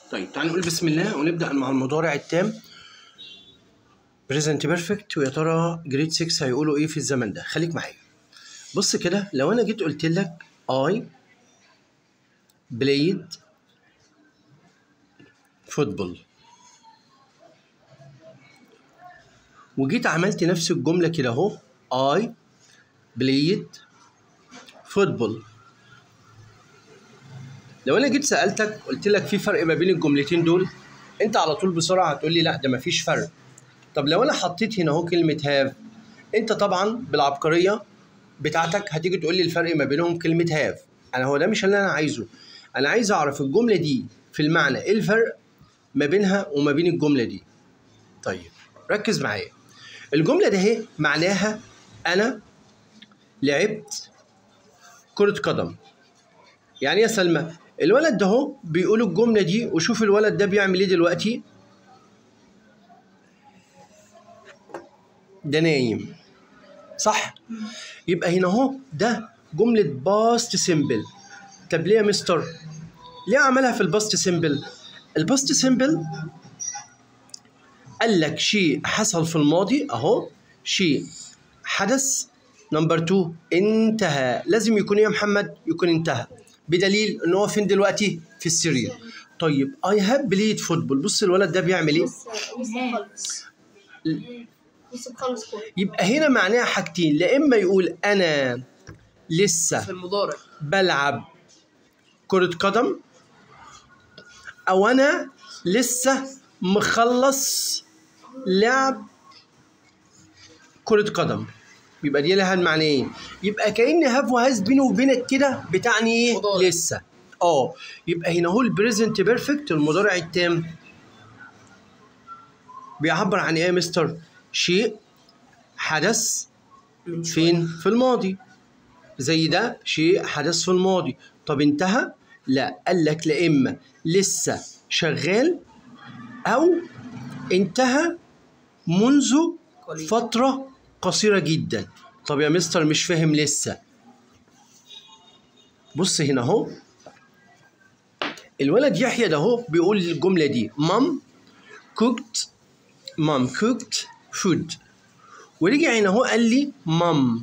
طيب تعالى نقول بسم الله ونبدأ مع المضارع التام بريزنت بيرفكت ويا ترى جريد 6 هيقولوا ايه في الزمن ده خليك معايا بص كده لو انا جيت قلت لك I played football وجيت عملت نفس الجملة كده اهو I played football لو انا جيت سالتك قلت لك في فرق ما بين الجملتين دول انت على طول بسرعه هتقول لي لا ده مفيش فرق طب لو انا حطيت هنا اهو كلمه هاف انت طبعا بالعبقريه بتاعتك هتيجي تقول لي الفرق ما بينهم كلمه هاف انا هو ده مش اللي انا عايزه انا عايز اعرف الجمله دي في المعنى ايه الفرق ما بينها وما بين الجمله دي طيب ركز معايا الجمله ده اهي معناها انا لعبت كره قدم يعني يا سلمى الولد ده اهو بيقول الجمله دي وشوف الولد ده بيعمل ايه دلوقتي ده نايم صح يبقى هنا اهو ده جمله باست سيمبل طب ليه يا مستر ليه عملها في الباست سيمبل الباست سيمبل قال لك شيء حصل في الماضي اهو شيء حدث نمبر 2 انتهى لازم يكون ايه يا محمد يكون انتهى بدليل ان هو فين دلوقتي في السرير طيب اي هاف بليد فوتبول بص الولد ده بيعمل ايه لسه لسه مخلص لسه مخلص كورة يبقى هنا معناها حاجتين لا اما يقول انا لسه في المضارع بلعب كرة قدم او انا لسه مخلص لعب كرة قدم يبقى دي لها المعنيين يبقى كأن هاف وهاز بيني وبينك كده بتعني ايه مضارع. لسه اه يبقى هنا هو البريزنت بيرفكت المضارع التام بيعبر عن ايه يا مستر شيء حدث من شوية. فين في الماضي زي ده شيء حدث في الماضي طب انتهى لا قال لك لا اما لسه شغال او انتهى منذ قليل. فتره قصيره جدا طب يا مستر مش فاهم لسه بص هنا اهو الولد يحيى ده اهو بيقول الجمله دي مام cooked مام cooked food ورجع هنا اهو قال لي مام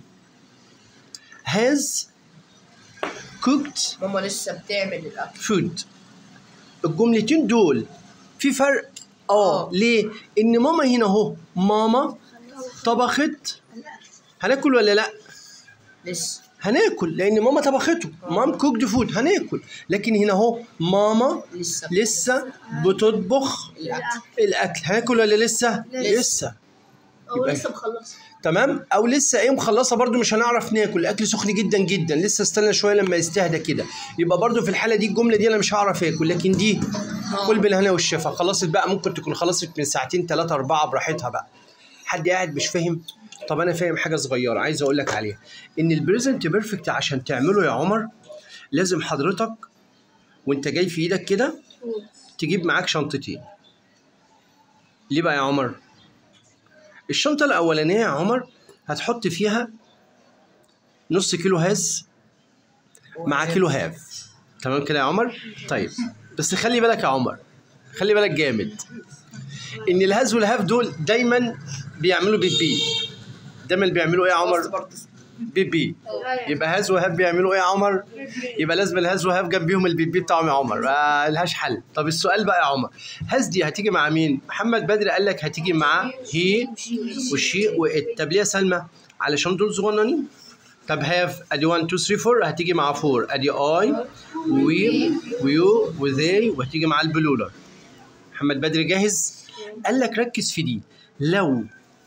has cooked ماما لسه بتعمل الاكل food الجملتين دول في فرق اه آه. ليه ان ماما هنا اهو ماما طبخت هناكل ولا لا لسه هناكل لان ماما طبخته مام كوكد فود هناكل لكن هنا اهو ماما لسه لسه بتطبخ الاكل الاكل هناكل ولا لسه لسه. لسه أو يبقى- لسه مخلص تمام او لسه ايه مخلصه برده مش هنعرف ناكل الاكل سخن جدا جدا لسه استنى شويه لما يستهدى كده يبقى برده في الحاله دي الجمله دي انا مش هعرف اكل لكن دي كل بالهنا والشفا خلصت بقى ممكن تكون خلصت من ساعتين ثلاثه اربعه براحتها بقى حد قاعد مش فاهم طب انا فاهم حاجه صغيره عايز اقول لك عليها ان البريزنت بيرفكت عشان تعمله يا عمر لازم حضرتك وانت جاي في ايدك كده تجيب معاك شنطتين ليه بقى يا عمر الشنطة الأولانية يا عمر هتحط فيها نص كيلو هاز مع كيلو هاف تمام كده يا عمر طيب بس خلي بالك يا عمر خلي بالك جامد ان الهاز والهاف دول دايما بيعملوا بيبي دايما بيعملوا ايه يا بس عمر برضه بيبي يبقى هاز وهاف بيعملوا ايه يا عمر يبقى لازم الهاز وهاف جنبيهم البيبي بتاعهم يا عمر ما لهاش حل طب السؤال بقى يا عمر هاز دي هتيجي مع مين محمد بدر قال لك هتيجي مع هي والشي وات طب ليه يا سلمى علشان دول صغننين طب هاف ادي 1 2 3 4 هتيجي مع 4 ادي اي وي ويو وذي وهتيجي مع البلولر محمد بدر جاهز قال لك ركز في دي لو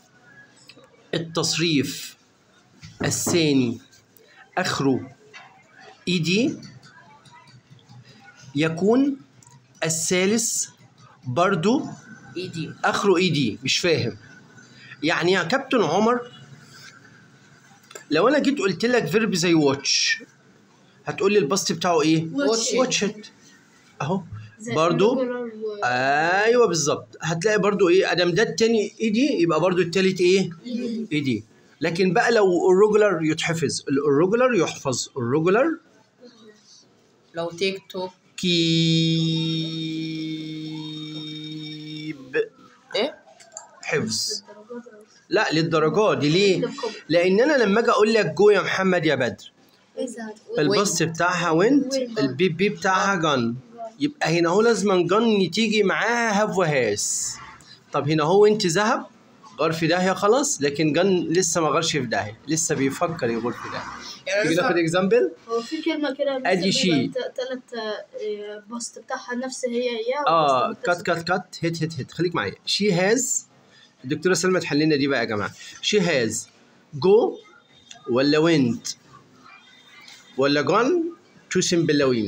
التصريف الثاني اخره اي دي يكون الثالث برضو ايدي اخره اي دي مش فاهم يعني يا كابتن عمر لو انا جيت قلت لك فيرب زي واتش هتقول لي الباست بتاعه ايه Watch it. واتش ات اهو زي برضو regular و- ايوه بالظبط هتلاقي برضو ايه ادم ده التاني اي دي يبقى برضو التالت ايه اي دي لكن بقى لو الريجولار يتحفظ الريجولار يحفظ الريجولار لو تيك توك كي حفظ الدرجات أو- لا للدرجات دي ليه لان انا لما اجي اقول لك جو يا محمد يا بدر إذا هتقول الباص بتاعها وينت البي بي بتاعها جن يبقى هنا هو لازم جن تيجي معاها هاف وهاس طب هنا هو انت ذهب غار في داهيه خلاص لكن جن لسه ما غارش في داهيه لسه بيفكر يغور في داهيه يعني تيجي ناخد مثلا اكزامبل هو في كلمة كده مثلا أدي شي. بيبقى ت- تلات آه، بوست بتاعها نفس هي هي اه وبوست كات كات كات هيت هيت هيت خليك معايا شي هاز الدكتوره سلمى تحل لنا دي بقى يا جماعه شي هاز جو ولا وينت ولا جون تو سمبلوين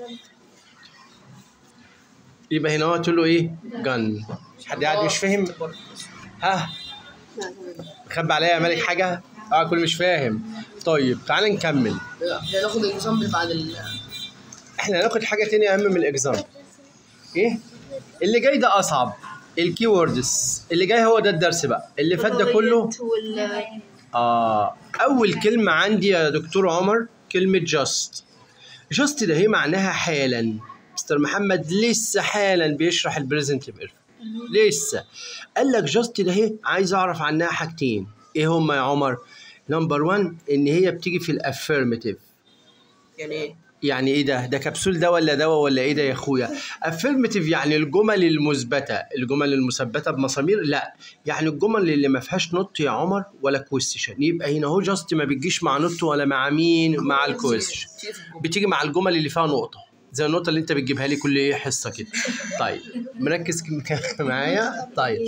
يبقى هنا هو تقول له ايه جن حد قاعد مش فاهم ها مخبي عليا يا مالك حاجه اه كل مش فاهم طيب تعال نكمل ده ناخد اكزامبل بعد ال احنا هناخد حاجه تانية اهم من الاكزام ايه اللي جاي ده اصعب الكي ووردز اللي جاي هو ده الدرس بقى اللي فات ده كله وال اه اول كلمه عندي يا دكتور عمر كلمه جاست جاست ده هي معناها حالا مستر محمد لسه حالا بيشرح البريزنت بيرفكت لسه قال لك جاست ده هي عايز اعرف عنها حاجتين ايه هما يا عمر نمبر 1 ان هي بتيجي في الافيرماتيف يعني ايه؟ يعني ايه ده؟ ده كبسول ده ولا دواء ولا ايه ده يا اخويا؟ افيرماتيف يعني الجمل المثبته، الجمل المثبته بمسامير لا، يعني الجمل اللي ما فيهاش نوت يا عمر ولا كويستشن، يبقى هنا هو جاست ما بتجيش مع نوت ولا مع مين؟ مع الكويستشن. تيجي في الجملة. بتيجي مع الجمل اللي فيها نقطه، زي النقطه اللي انت بتجيبها لي كل ايه حصه كده. طيب مركز كده معايا؟ طيب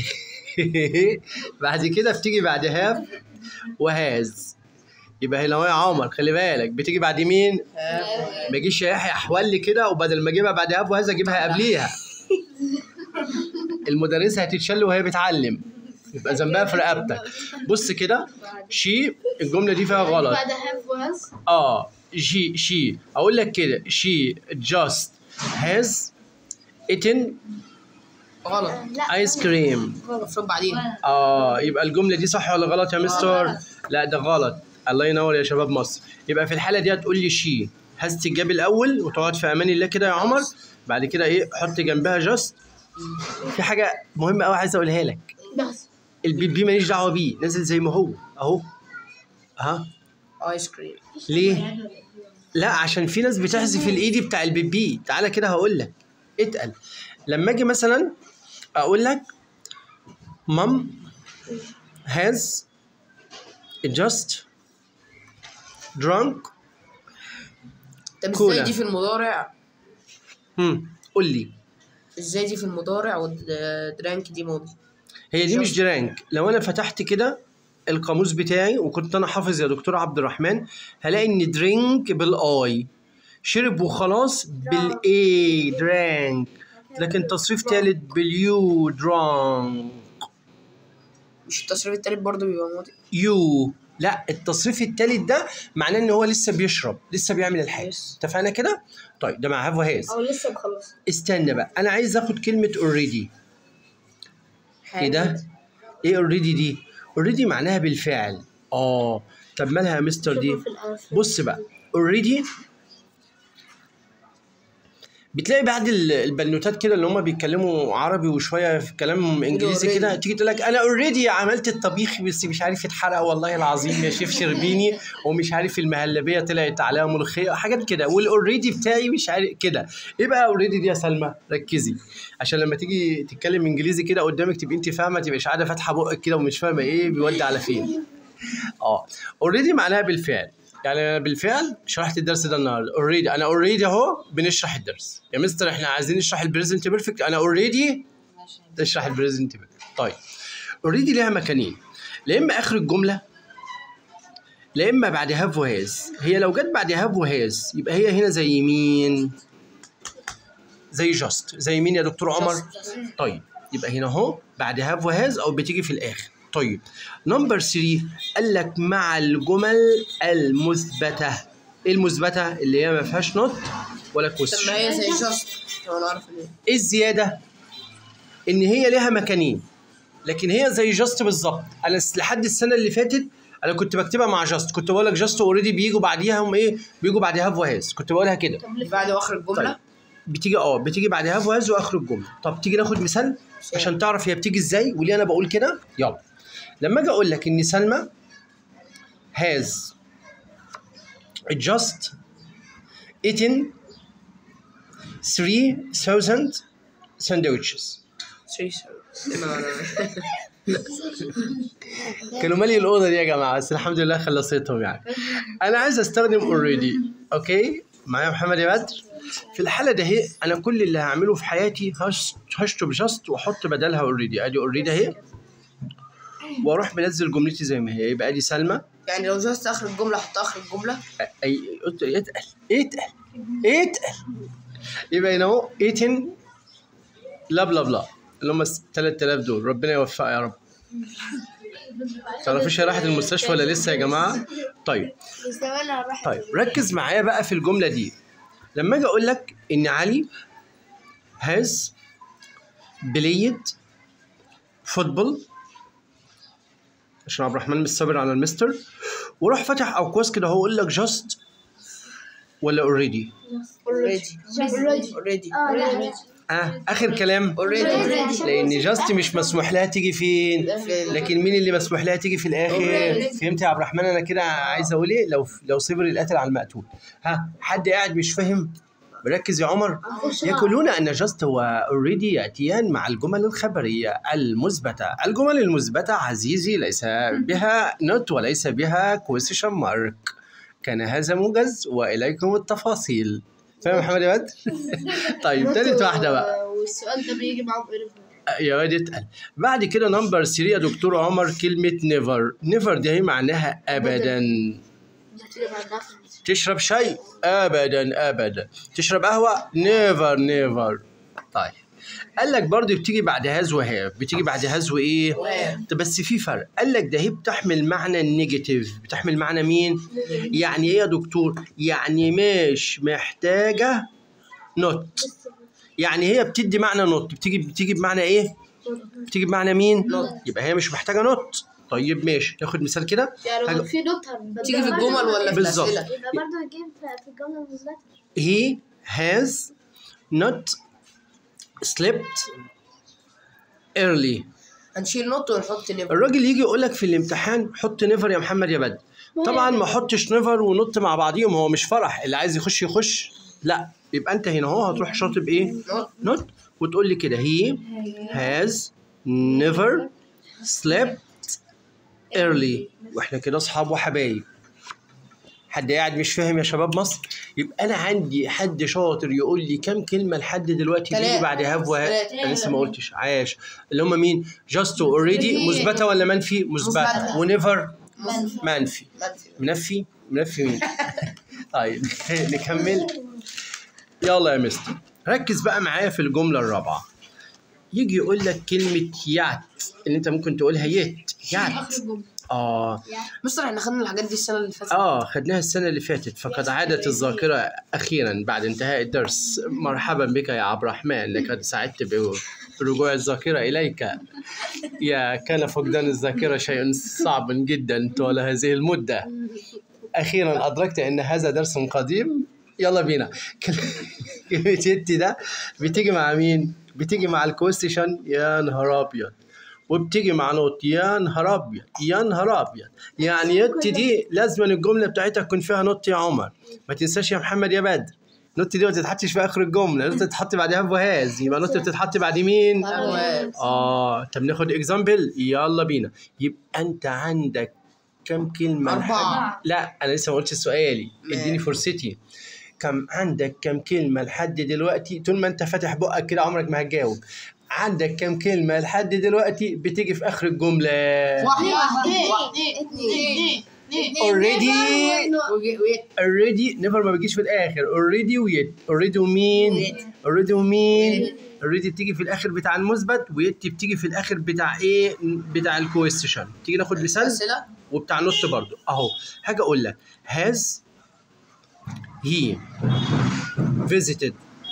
بعد كده بتيجي بعد هاف وهاز يبقى هنا هو يا عمر خلي بالك بتيجي بعد مين؟ ما يجيش يحيى حولي كده وبدل ما اجيبها بعد ابو هذا اجيبها قبليها المدرسه هتتشل وهي بتعلم يبقى ذنبها في رقبتك بص كده شي الجمله دي فيها غلط بعد هاف واز اه شي شي اقول لك كده شي جاست هاز eaten غلط ايس كريم المفروض بعدين اه يبقى الجمله دي صح ولا غلط يا مستر لا ده غلط الله ينور يا شباب مصر يبقى في الحاله دي هتقول لي شي هاز تجاب الاول وتقعد في امان الله كده يا عمر بعد كده ايه حط جنبها جاست في حاجه مهمه قوي عايز اقولها لك بس البي بي ماليش دعوه بيه نازل زي ما هو اهو ها ايس كريم ليه لا عشان في ناس بتحذف الايدي بتاع البيبي تعالى كده هقول لك اتقل لما اجي مثلا اقول لك مام هاز just drunk طب كولا. ازاي دي في المضارع هم قول لي ازاي دي في المضارع والدرانك دي ماضي هي دي مش درانك لو انا فتحت كده القاموس بتاعي وكنت انا حافظ يا دكتور عبد الرحمن هلاقي ان درينك بالاي شرب وخلاص بالاي درانك لكن تصريف ثالث باليو درانك مش التصريف التالت برضه بيبقى ماضي يو لا التصريف الثالث ده معناه ان هو لسه بيشرب لسه بيعمل الحاجه Yes. اتفقنا كده طيب ده مع هاف وهاز او لسه مخلص استنى بقى انا عايز اخد كلمه اوريدي ايه ده ايه اوريدي دي اوريدي معناها بالفعل اه طب مالها يا مستر دي شوفوا في الألف. بص بقى اوريدي بتلاقي بعد ال- البنوتات كده اللي هم بيتكلموا عربي وشويه في كلام انجليزي already. كده تيجي تقول لك انا اوريدي عملت الطبيخ بس مش عارف يتحرق والله العظيم يا شيف شربيني ومش عارف المهلبيه طلعت عليها ملوخيه حاجات كده والاوريدي بتاعي مش عارف كده ايه بقى اوريدي دي يا سلمى ركزي عشان لما تيجي تتكلم انجليزي كده قدامك تبقي انت فاهمه تبقيش قاعده فاتحه بقك كده ومش فاهمه ايه بيودي على فين اه اوريدي معناها بالفعل يعني انا بالفعل شرحت الدرس ده النهارده اوريدي انا اوريدي اهو بنشرح الدرس يا مستر احنا عايزين نشرح البريزنت بيرفكت انا اوريدي تشرح البريزنت بيرفكت طيب اوريدي ليها مكانين لا اما اخر الجمله لا اما بعد هاف وهاز هي لو جت بعد هاف وهاز يبقى هي هنا زي مين زي جاست زي مين يا دكتور عمر طيب يبقى هنا اهو بعد هاف وهاز او بتيجي في الاخر طيب نمبر 3 قال لك مع الجمل المثبته ايه المثبته اللي هي ما فيهاش نوت ولا طب ما كويستشن هي زي جاست هو انا عارف ليه ايه الزياده ان هي ليها مكانين لكن هي زي جاست بالظبط انا س- لحد السنه اللي فاتت انا كنت بكتبها مع جاست كنت بقول لك جاست اوريدي بيجوا بعديها هم ايه بيجوا بعد هاف وهاز كنت بقولها كده بعد واخر الجمله بتيجي اه بتيجي بعد هاف وهاز واخر الجمله طب تيجي ناخد مثال عشان تعرف هي بتيجي ازاي وليه انا بقول كده يلا لما اجي اقول لك ان سلمى has just eaten 3000 sandwiches كانوا مالي الاوضه دي يا جماعه بس الحمد لله خلصتهم يعني انا عايز استخدم اوريدي اوكي معايا محمد يا بدر في الحاله ده اهي انا كل اللي هعمله في حياتي هش- هشطب جاست واحط بدلها اوريدي ادي اوريدي اهي واروح منزل جملتي زي ما هي يبقى ادي سلمى يعني لو جوزت اخر الجمله احط اخر الجمله اي قلت اتقل اتقل اتقل يبقى هنا اهو 18 لا بلا بلا اللي هم 3000 دول ربنا يوفقها يا رب تعرفيش هي راحت المستشفى ولا لسه يا جماعه طيب مستقبلها راحت طيب ركز معايا بقى في الجمله دي لما اجي اقول لك ان علي has played football عشان عبد الرحمن مش صابر على المستر وراح فتح اقواس كده هو يقول لك جاست ولا اوريدي اوريدي اوريدي اوريدي اه لا اه اخر كلام اوريدي لان جاست مش مسموح لها تيجي فين لكن مين اللي مسموح لها تيجي في الاخر فهمت يا عبد الرحمن انا كده عايز اقول ايه لو لو صبر القتل على المقتول ها حد قاعد مش فاهم مركز يا عمر يقولون ان جاست واوريدي ياتيان مع الجمل الخبريه المثبته الجمل المثبته عزيزي ليس بها نوت وليس بها كويستشن مارك كان هذا موجز واليكم التفاصيل فاهم يا محمد يا بدر طيب تالت واحده بقى والسؤال ده بيجي معاهم ايه يا واد اتقل بعد كده نمبر 3 يا دكتور عمر كلمة نيفر نيفر دي هي معناها أبدا تشرب شاي أبدا أبدا تشرب قهوة نيفر نيفر طيب قال لك برضه بتيجي بعد هاز وهاف بتيجي بعد هاز وايه طب بس في فرق قال لك ده هي بتحمل معنى النيجاتيف بتحمل معنى مين يعني ايه يا دكتور يعني مش محتاجه نوت يعني هي بتدي معنى نوت بتيجي بتيجي بمعنى ايه بتيجي بمعنى مين نوت. يبقى هي مش محتاجه نوت طيب ماشي ناخد مثال كده يعني حاجة- لو في نوت هنبدلها. تيجي في الجمل ولا في بالظبط. الاسئله يبقى برضه هجيب في الجمله المثبته he has not slept early هنشيل نوت ونحط نيفر الراجل يجي يقول لك في الامتحان حط نيفر يا محمد يا بدر طبعا ما احطش نيفر ونط مع بعضيهم هو مش فرح اللي عايز يخش يخش لا يبقى انت هنا اهو هتروح شاطب ايه نوت نوت وتقول لي كده he has never slept early واحنا كده اصحاب وحبايب حد قاعد مش فاهم يا شباب مصر يبقى انا عندي حد شاطر يقول لي كام كلمه لحد دلوقتي بيجي تلاتة. بعد هاف وهاف تلاتة. انا لسه ما قلتش عاش اللي هم مين جاست اوريدي مثبته ولا منفي مثبته مثبتة. ونيفر منفي منفي منفي منفي منفي مين طيب نكمل يلا يا مستر ركز بقى معايا في الجمله الرابعه يجي يقول لك كلمه يات اللي انت ممكن تقولها يت يات اه مستر احنا خدنا الحاجات دي السنه اللي فاتت اه خدناها السنه اللي فاتت فقد عادت الذاكره اخيرا بعد انتهاء الدرس مرحبا بك يا عبد الرحمن لقد سعدت ب- برجوع الذاكره اليك يا كان فقدان الذاكره شيء صعب جدا طوال هذه المده اخيرا ادركت ان هذا درس قديم يلا بينا كلمه يتي ده بتيجي مع مين بتيجي مع الكوستيشن يا نهار ابيض وبتيجي مع نوت يا نهار ابيض يا نهار ابيض يعني يت دي لازم الجمله بتاعتها تكون فيها نوت يا عمر ما تنساش يا محمد يا بدر نوت دي ما تتحطش في اخر الجمله نوت تتحط بعدها بوهاز يبقى نوت بتتحط بعد مين أبواب. اه طب ناخد اكزامبل يلا بينا يبقى انت عندك كم كلمه أربعة. لحد- لا انا لسه ما قلتش سؤالي ماشي. اديني فرصتي كم عندك كم كلمه لحد دلوقتي طول ما انت فاتح بقك كده عمرك ما هتجاوب عندك كم كلمه لحد دلوقتي بتيجي في اخر الجمله واحد اثنين already وجي- وي- already نيفر ما بيجيش في الاخر already ويت already ومين already ومين already بتيجي في الاخر بتاع المثبت ويت بتيجي في الاخر بتاع ايه بتاع الكويستشن تيجي ناخد مثال اسئله وبتاع نص برضو اهو حاجه اقول لك has he visited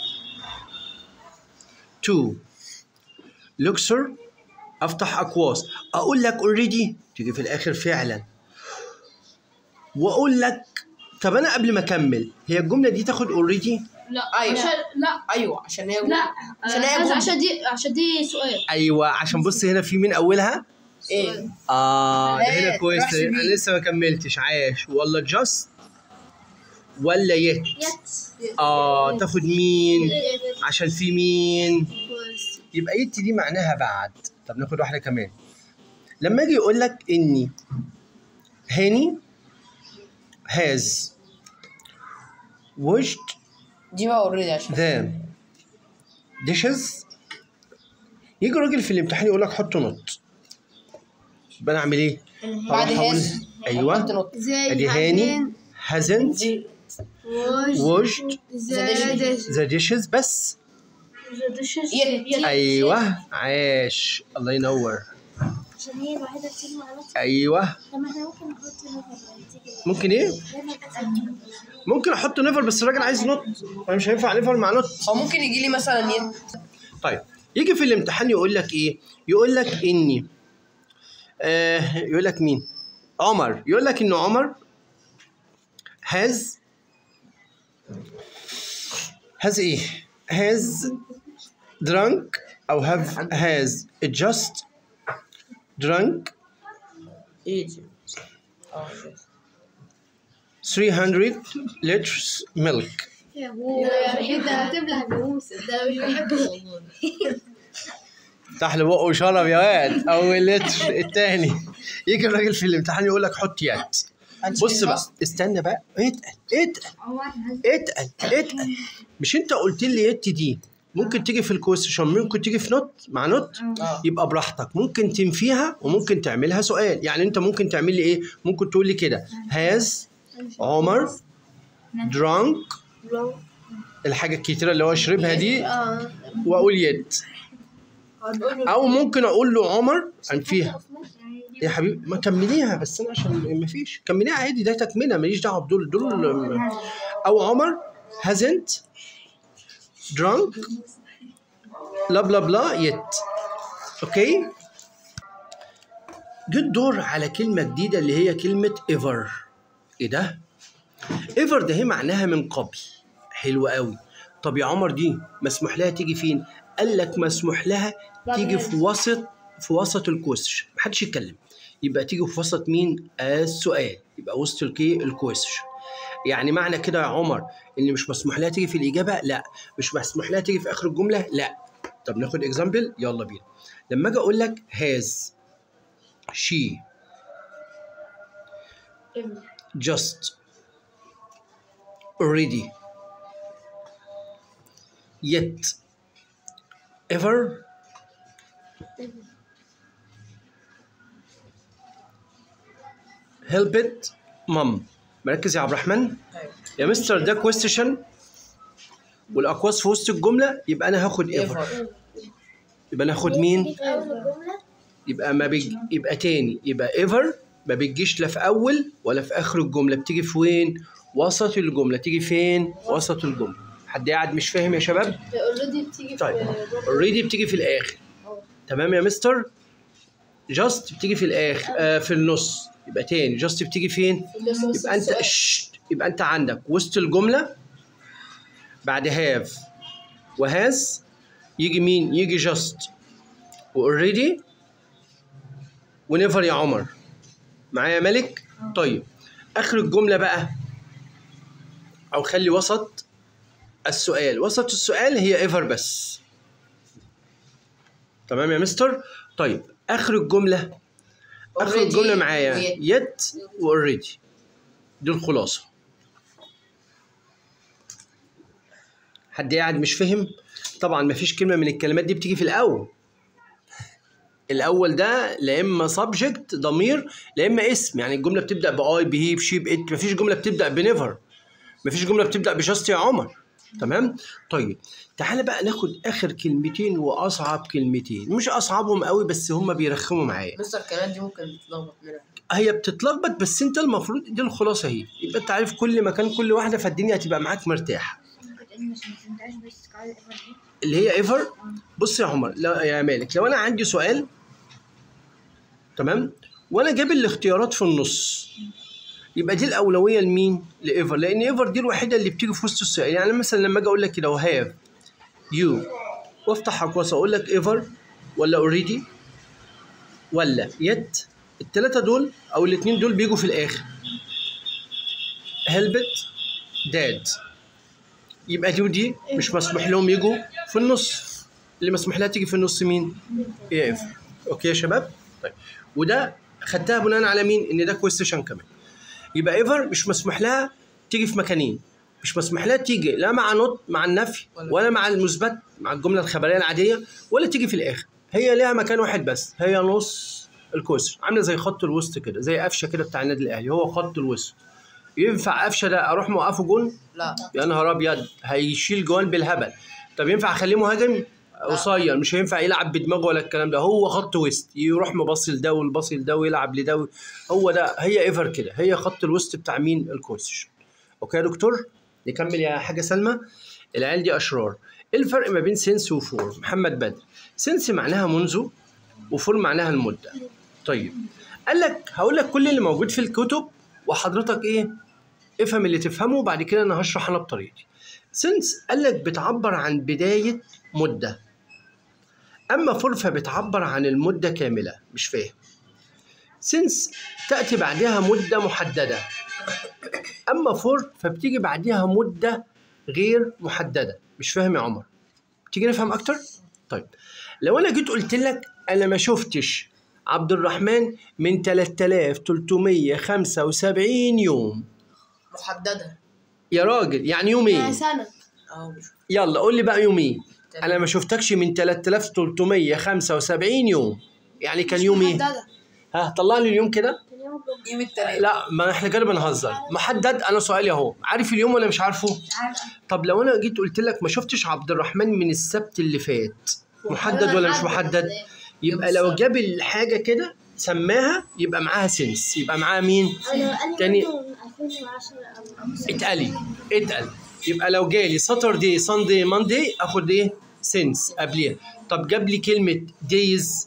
to Luxor افتح اقواس اقول لك اوريدي تيجي في الاخر فعلا واقول لك طب انا قبل ما اكمل هي الجمله دي تاخد اوريدي لا أيوة. عشان لا ايوه عشان هي لا عشان هي عشان, جملة. عشان دي عشان دي سؤال ايوه عشان بص هنا في مين اولها ايه اه ده هنا لا، كويس روح انا سبيل. لسه ما كملتش عاش ولا جاست ولا يت يت اه تاخد مين عشان في مين يبقى يت دي معناها بعد طب ناخد واحده كمان لما اجي يقول لك اني هاني has washed دي بقى اوريدي عشان the dishes يجي راجل في الامتحان يقول لك حط نوت يبقى انا اعمل ايه؟ بعد هروح أقول- هاز ايوه حط نقطة. زي ادي هاني hasn't دي washed The the dishes بس يت. ايوه عاش الله ينور عشان هي الوحيدة بتيجي مع نفسها ايوه طب ما احنا ممكن نحط نفر تيجي ممكن ايه؟ نفر ممكن احط نيفر بس الراجل عايز نوت انا مش هينفع نيفر مع نوت هو ممكن يجي لي مثلا يت طيب يجي في الامتحان يقول لك ايه؟ يقول لك اني آه يقول لك مين؟ عمر يقول لك ان عمر has has ايه؟ has drunk او have has just drunk ايه دي اه 300 liters milk ده هتبلع جاموسة ده مش بيحبه افتح لي بقه وشرب يا واد اول لتر التاني يجي الراجل في الامتحان يقول لك حط يد بص بقى استنى بقى اتقل اتقل اتقل اتقل مش انت قلت لي يت دي ممكن تيجي في الكويستشن ممكن تيجي في نوت مع نوت اه يبقى براحتك ممكن تنفيها وممكن تعملها سؤال يعني انت ممكن تعمل لي ايه ممكن تقول لي كده هاز عمر drunk الحاجه الكتيره اللي هو شربها دي اه واقول يد او ممكن اقول له عمر انفيها يا حبيبي ما كمليها بس انا عشان ما فيش كمليها عادي ده تكمله ماليش دعوه بدول دول او عمر hasn't drunk لا بلا بلا yet اوكي جه الدور على كلمه جديده اللي هي كلمه ever ايه ده ever ده هي معناها من قبل حلو قوي طب يا عمر دي مسموح لها تيجي فين قال لك مسموح لها تيجي في وسط في وسط الكويستشن محدش يتكلم يبقى تيجي في وسط مين السؤال يبقى وسط الكي الكويستشن يعني معنى كده يا عمر ان مش مسموح لها تيجي في الاجابه لا مش مسموح لها تيجي في اخر الجمله لا طب ناخد اكزامبل يلا بينا لما اجي اقول لك هاز شي just already yet ever help it mom مركز يا عبد الرحمن ايوه يا مستر ده كويستشن والاقواس في وسط الجمله يبقى انا هاخد ever ايفر يبقى انا هاخد مين في أول الجملة يبقى ما بيج... يبقى تاني يبقى ايفر ما بتجيش لا في اول ولا في اخر الجمله بتيجي في وين وسط الجمله تيجي فين وسط الجمله حد قاعد مش فاهم يا شباب اوريدي بتيجي طيب في اوريدي بتيجي في الاخر تمام يا مستر جاست بتيجي في الاخر آه في النص يبقى تاني جاست بتيجي فين يبقى انت شت يبقى انت عندك وسط الجمله بعد هاف وهاز يجي مين يجي جاست واوريدي ونيفر يا عمر معايا يا ملك طيب اخر الجمله بقى او خلي وسط السؤال وسط السؤال هي ايفر بس تمام يا مستر طيب اخر الجمله اخر Already الجمله معايا ويت. يت واوريدي دي الخلاصه حد قاعد مش فهم طبعا مفيش كلمه من الكلمات دي بتيجي في الاول الاول ده لا اما سبجكت ضمير لا اما اسم يعني الجمله بتبدا باي بهي بشي بات مفيش جمله بتبدا بنيفر مفيش جمله بتبدا بجاست يا عمر تمام طيب تعالى بقى ناخد اخر كلمتين واصعب كلمتين مش اصعبهم قوي بس هم بيرخموا معايا مستر الكلمات دي ممكن تتلخبط منها هي بتتلخبط بس انت المفروض دي الخلاصه اهي يبقى انت عارف كل مكان كل واحده فالدنيا هتبقى معاك مرتاح مش ما فهمتهاش بس قاعدة إيفر دي اللي هي ايفر بص يا عمر لا يا مالك لو انا عندي سؤال تمام وانا جايب الاختيارات في النص يبقى دي الاولويه لمين لايفر لان ايفر دي الوحيده اللي بتيجي في وسط السؤال يعني مثلا لما اجي اقول لك كده هاف يو وافتح اقواس اقول لك ايفر ولا اوريدي ولا يت الثلاثه دول او الاثنين دول بيجوا في الاخر هلبت داد يبقى دي ودي مش مسموح لهم يجوا في النص اللي مسموح لها تيجي في النص مين؟ هي ايفر اوكي يا شباب؟ طيب وده خدتها بناء على مين؟ ان ده كويستشن كمان يبقى ايفر مش مسموح لها تيجي في مكانين مش مسموح لها تيجي لا مع نوت مع النفي ولا مع المثبت مع الجمله الخبريه العاديه ولا تيجي في الاخر هي ليها مكان واحد بس هي نص الكويستشن عامله زي خط الوسط كده زي قفشه كده بتاع النادي الاهلي هو خط الوسط ينفع قفشه ده اروح موقفه جون لا يا نهار ابيض هيشيل جوان بالهبل طب ينفع اخليه مهاجم قصير مش هينفع يلعب بدماغه ولا الكلام ده هو خط وسط يروح مباصي لده والباصي لده ويلعب لده هو ده هي ايفر كده هي خط الوسط بتاع مين الكويستشن اوكي يا دكتور نكمل يا حاجه سلمى العيال دي اشرار ايه الفرق ما بين سنس وفور محمد بدر سنس معناها منذ وفور معناها المده طيب قال لك هقول لك كل اللي موجود في الكتب وحضرتك ايه افهم اللي تفهمه وبعد كده انا هشرح انا بطريقتي سنس قال لك بتعبر عن بدايه مده اما فور فبتعبر عن المده كامله مش فاهم سنس تاتي بعدها مده محدده اما فور فبتيجي بعدها مده غير محدده مش فاهم يا عمر تيجي نفهم اكتر طيب لو انا جيت قلت لك انا ما شفتش عبد الرحمن من 3375 يوم محدده يا راجل يعني يومين سنة اه مش يلا قول لي بقى يومين انا ما شفتكش من 3375 يوم يعني كان يوم ايه محددة ها طلع لي اليوم كده تاني يوم الجمعة يوم التلاتة لا ما احنا كده بنهزر محدد انا سؤالي اهو عارف اليوم ولا مش عارفه طب لو انا جيت قلت لك ما شفتش عبد الرحمن من السبت اللي فات محدد ولا مش محدد يبقى لو جاب الحاجه كده سماها يبقى معاها سنس يبقى معاها مين أنا قال لي تاني- برضه من 2010 أو اتقلي اتقل يبقى لو جالي ساتردي ساندي ماندي اخد ايه سنس قبليها طب جاب لي كلمه دايز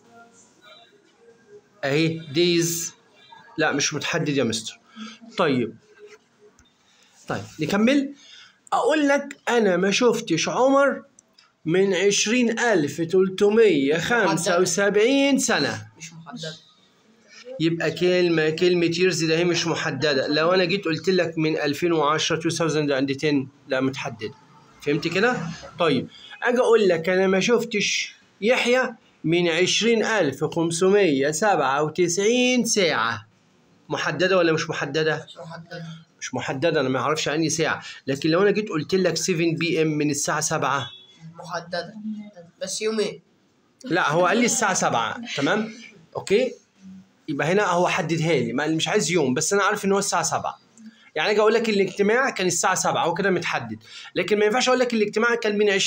اهي دايز لا مش متحدد يا مستر طيب طيب نكمل اقول لك انا ما شفتش عمر من عشرين ألف تلتمية خمسة وسبعين سنة مش محدده يبقى كلمة كلمة يرز ده هي مش محددة لو أنا جيت قلت لك من 2010 2010 لا متحددة فهمت كده؟ طيب أجي أقول لك أنا ما شفتش يحيى من 20597 ساعة محددة ولا مش محددة؟ مش محدده مش محددة أنا ما أعرفش عني ساعة لكن لو أنا جيت قلت لك 7 بي إم من الساعة 7 محدده بس يومين لا هو قال لي الساعة 7 تمام؟ أوكي؟ يبقى هنا هو حددها لي ما مش عايز يوم بس أنا عارف إن هو الساعة 7 يعني أجي أقول لك الاجتماع كان الساعة 7 هو كده متحدد لكن ما ينفعش أقول لك الاجتماع كان من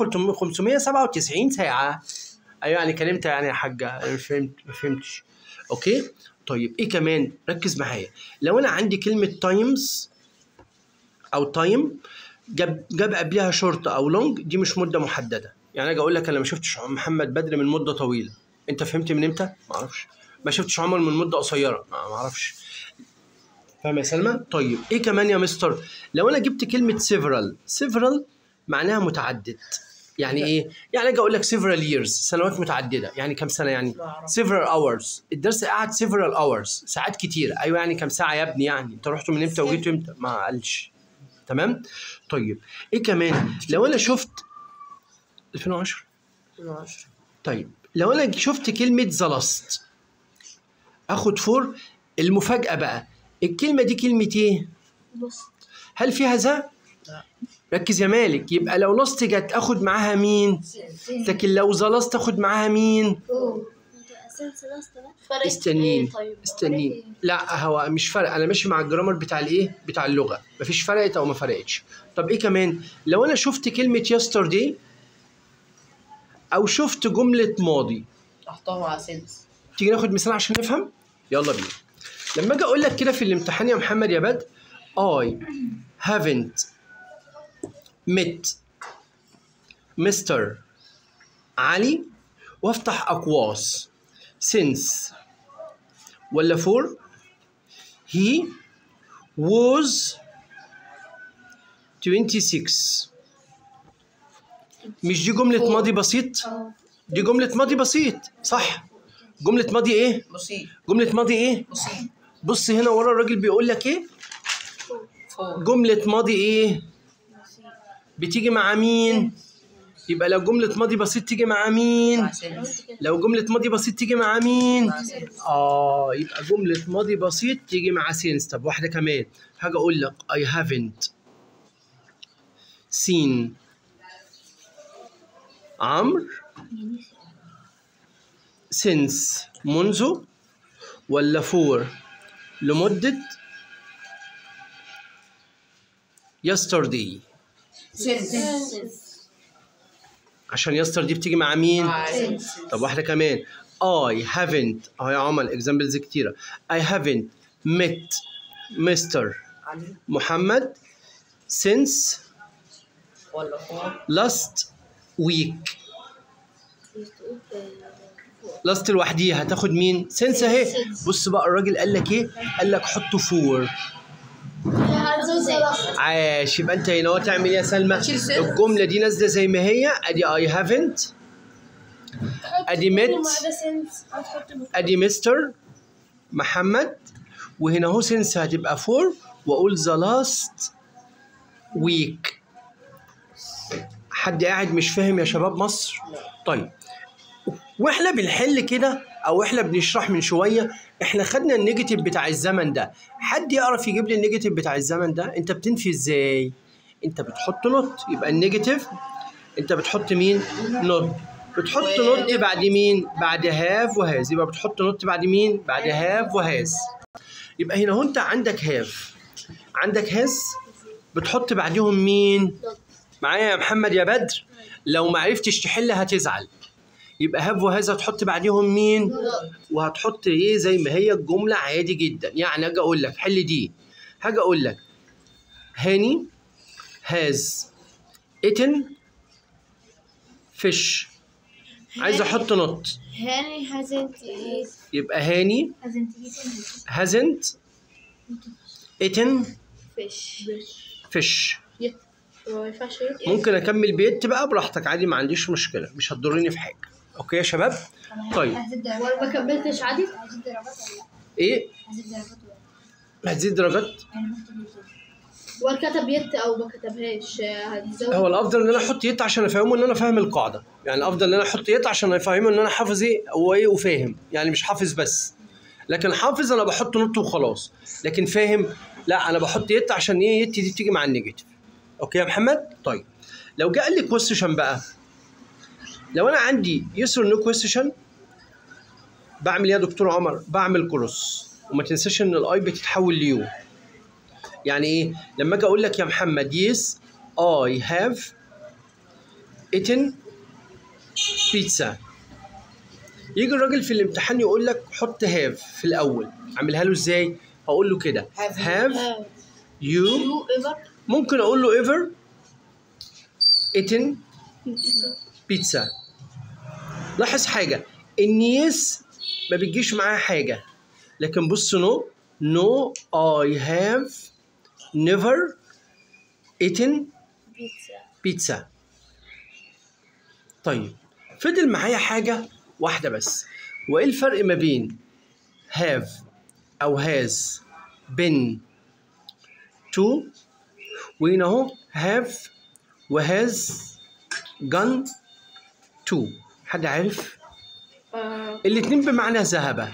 20597 ساعة أيوه يعني كلمت يعني يا حاجة أنا مش فهمت ما فهمتش أوكي؟ طيب إيه كمان؟ ركز معايا لو أنا عندي كلمة تايمز أو تايم جاب جاب قبلها شورت او لونج دي مش مده محدده يعني اجي اقول لك انا ما شفتش محمد بدر من مده طويله انت فهمت من امتى ما اعرفش ما شفتش عمر من مده قصيره ما ما اعرفش فاهم يا سلمى طيب ايه كمان يا مستر لو انا جبت كلمه سيفرال سيفرال معناها متعدد يعني ايه يعني اجي اقول لك several years سنوات متعدده يعني كم سنه يعني ما أعرف. several hours الدرس قعد several hours ساعات كتير ايوه يعني كم ساعه يا ابني يعني انت رحتوا من امتى وجيتوا امتى ما قالش تمام طيب ايه كمان لو انا شفت 2010 12 طيب لو انا شفت كلمه زلست اخد فور المفاجاه بقى الكلمه دي كلمه ايه بص هل فيها ذا لا. ركز يا مالك يبقى لو لست جت اخد معاها مين لكن لو زلست اخد معاها مين أساس ثلاثة بقى فرق استنين إيه طيب استنين لا هو مش فرق انا ماشي مع الجرامر بتاع الايه بتاع اللغه مفيش فرقت او ما فرقتش طب ايه كمان لو انا شفت كلمه يسترداي او شفت جمله ماضي احطها مع سنس تيجي ناخد مثال عشان نفهم يلا بينا لما اجي اقول لك كده في الامتحان يا محمد يا بدر I haven't met Mr. علي وافتح اقواس since ولا for he was 26 مش دي جملة ماضي بسيط دي جملة ماضي بسيط صح جملة ماضي ايه بسيط جملة ماضي ايه بسيط بص هنا ورا الراجل بيقول لك ايه فوق جملة ماضي ايه بتيجي مع مين يبقى لو جملة ماضي بسيط تيجي مع مين مع سنس لو جملة ماضي بسيط تيجي مع مين مع سنس اه يبقى جملة ماضي بسيط تيجي مع سينس طب واحدة كمان حاجة أقول لك I haven't seen عمرو since منذ ولا for لمدة yesterday سنس عشان yesterday بتيجي مع مين؟ مع سنس طب واحدة كمان I haven't اهو يا عمر اكزامبلز كتيرة I haven't met Mr. علي محمد since ولا فوق last week last لوحديها هتاخد مين؟ since اهي بص بقى الراجل قال لك ايه؟ قال لك حطه فور عاش يبقى انت هنا اهو تعمل ايه يا سلمى؟ شيل since. الجملة دي نازلة زي ما هي ادي I haven't ادي met ادي مستر محمد وهنا اهو سنس هتبقى فور واقول ذا لاست ويك حد قاعد مش فاهم يا شباب مصر طيب واحنا بنحل كده او احنا بنشرح من شويه احنا خدنا النيجاتيف بتاع الزمن ده حد يعرف يجيب لي النيجاتيف بتاع الزمن ده انت بتنفي ازاي انت بتحط نوت يبقى النيجاتيف انت بتحط مين نوت بتحط و- نوت بعد مين بعد هاف وهاز يبقى بتحط نوت بعد مين بعد هاف وهاز يبقى هنا هو انت عندك هاف عندك هاز بتحط بعدهم مين معايا يا محمد يا بدر لو ما عرفتش تحل هتزعل يبقى هاف وهاز هتحط بعدهم مين وهتحط ايه زي ما هي الجمله عادي جدا يعني اجي اقول لك حل دي هاجي اقول لك هاني هاز eaten fish عايز احط نوت هاني hasn't eat يبقى هاني hasn't eaten hasn't eaten fish fish ما ينفعش eat ممكن اكمل بيت بقى براحتك عادي ما عنديش مشكله مش هتضرني في حاجه اوكي يا شباب طيب ولا ما كملتش عادي هزيد درجات ولا ايه هزيد درجات ولا هتزيد درجات ولا كتب يت او ما كتبهاش هتزود هو الافضل ان انا احط يت عشان افهمه ان انا فاهم القاعده يعني الافضل ان انا احط يت عشان افهمه ان انا حافظ ايه وايه وفاهم يعني مش حافظ بس لكن حافظ انا بحط نوت وخلاص لكن فاهم لا انا بحط يت عشان ايه يت دي تيجي مع النيجاتيف اوكي يا محمد طيب لو جه قال لي كويستشن بقى لو انا عندي يس اور نو كويستشن بعمل ايه يا دكتور عمر بعمل كروس وما تنساش ان الاي بتتحول ليو يعني ايه لما اجي اقول لك يا محمد يس I have eaten pizza يجي الراجل في الامتحان يقول لك حط have في الاول اعملها له ازاي اقول له كده Have you- have you يو ايفر ممكن اقول له ever eaten pizza لاحظ حاجه ان يس ما بتجيش معاها حاجه لكن بص نو no I have never eaten بيتزا بيتزا طيب فضل معايا حاجة واحدة بس وإيه الفرق ما بين have أو has been to وهنا أهو have و has gone to حد عارف؟ الاتنين بمعنى ذهب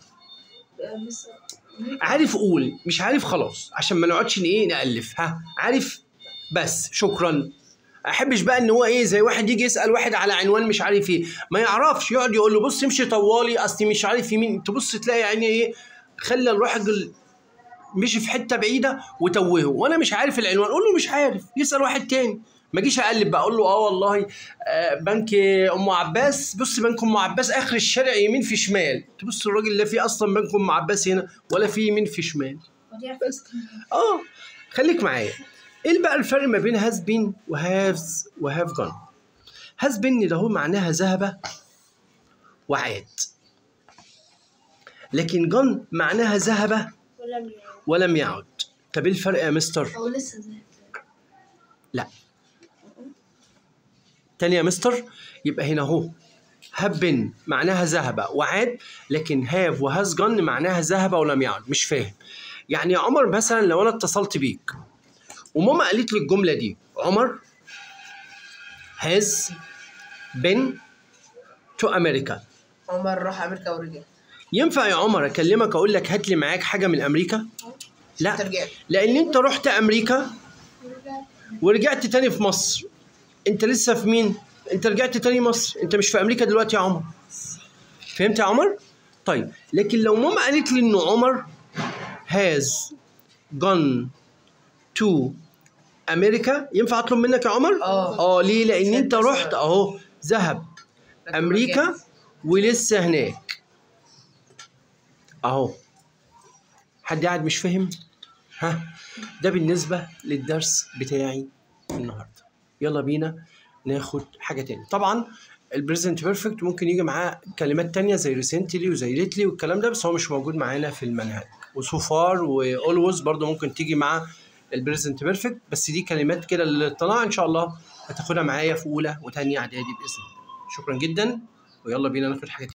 عارف قول مش عارف خلاص عشان ما نقعدش ايه نألف ها عارف بس شكرا احبش بقى ان هو ايه زي واحد يجي يسال واحد على عنوان مش عارف ايه ما يعرفش يقعد يقول له بص امشي طوالي اصلي مش عارف يمين تبص تلاقي يعني ايه خلى الراجل مشي في حته بعيده وتوهه وانا مش عارف العنوان قول له مش عارف يسال واحد تاني ما اجيش اقلب بقى اقول له اه والله آه بنك ام عباس بص بنك ام عباس اخر الشارع يمين في شمال تبص الراجل لا في اصلا بنك ام عباس هنا ولا في يمين في شمال بس اه خليك معايا ايه بقى الفرق ما بين هاز بين وهافز وهاف جون هاز بين ده هو معناها ذهب وعاد لكن جون معناها ذهب ولم يعد ولم يعد طب ايه الفرق يا مستر او لسه زي لا تاني يا مستر يبقى هنا اهو have been معناها ذهب وعاد لكن have وهاز gone معناها ذهب ولم يعد مش فاهم يعني يا عمر مثلا لو انا اتصلت بيك وماما قالت لي الجمله دي عمر has been to America عمر راح امريكا ورجع ينفع يا عمر اكلمك اقول لك هات لي معاك حاجه من امريكا لا ترجع لان انت رحت امريكا ورجعت تاني في مصر انت لسه في مين انت رجعت تاني مصر انت مش في امريكا دلوقتي يا عمر فهمت يا عمر طيب لكن لو ماما قالت لي انه عمر has gone to امريكا ينفع اطلب منك يا عمر اه اه ليه لان انت عشان رحت اهو ذهب لكن امريكا رجع. ولسه هناك اهو حد قاعد مش فاهم ها ده بالنسبه للدرس بتاعي النهارده يلا بينا ناخد حاجه تاني طبعا البريزنت بيرفكت ممكن يجي معاه كلمات تانية زي ريسنتلي وزي ليتلي والكلام ده بس هو مش موجود معانا في المنهج وسو فار واولويز برضو ممكن تيجي مع البريزنت بيرفكت بس دي كلمات كده للاطلاع ان شاء الله هتاخدها معايا في اولى وتانية اعدادي باذن الله شكرا جدا ويلا بينا ناخد حاجه تانية.